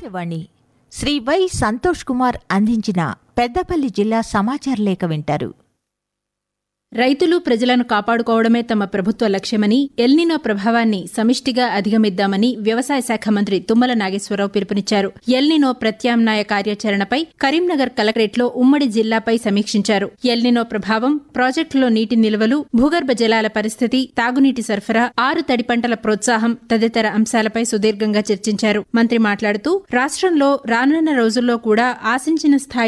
Akashvani Shri Y Santosh Kumar అందించిన పెద్దపల్లి జిల్లా సమాచార లేఖ వింటారు రైతులు ప్రజలను కాపాడుకోవడమే తమ ప్రభుత్వ లక్ష్యమని ఎల్నినో ప్రభావాన్ని సమిష్టిగా అధిగమిద్దామని వ్యవసాయ శాఖ మంత్రి తుమ్మల నాగేశ్వరరావు పిలుపునిచ్చారు ఎల్నినో ప్రత్యామ్నాయ కార్యాచరణపై కరీంనగర్ కలెక్టరేట్లో ఉమ్మడి జిల్లాపై సమీక్షించారు ఎల్నినో ప్రభావం ప్రాజెక్టులో నీటి నిల్వలు భూగర్భ జలాల పరిస్థితి తాగునీటి సరఫరా ఆరు తడి పంటల ప్రోత్సాహం తదితర అంశాలపై సుదీర్ఘంగా చర్చించారు మంత్రి మాట్లాడుతూ రాష్ట్రంలో రానున్న రోజుల్లో కూడా ఆశించిన స్థాయి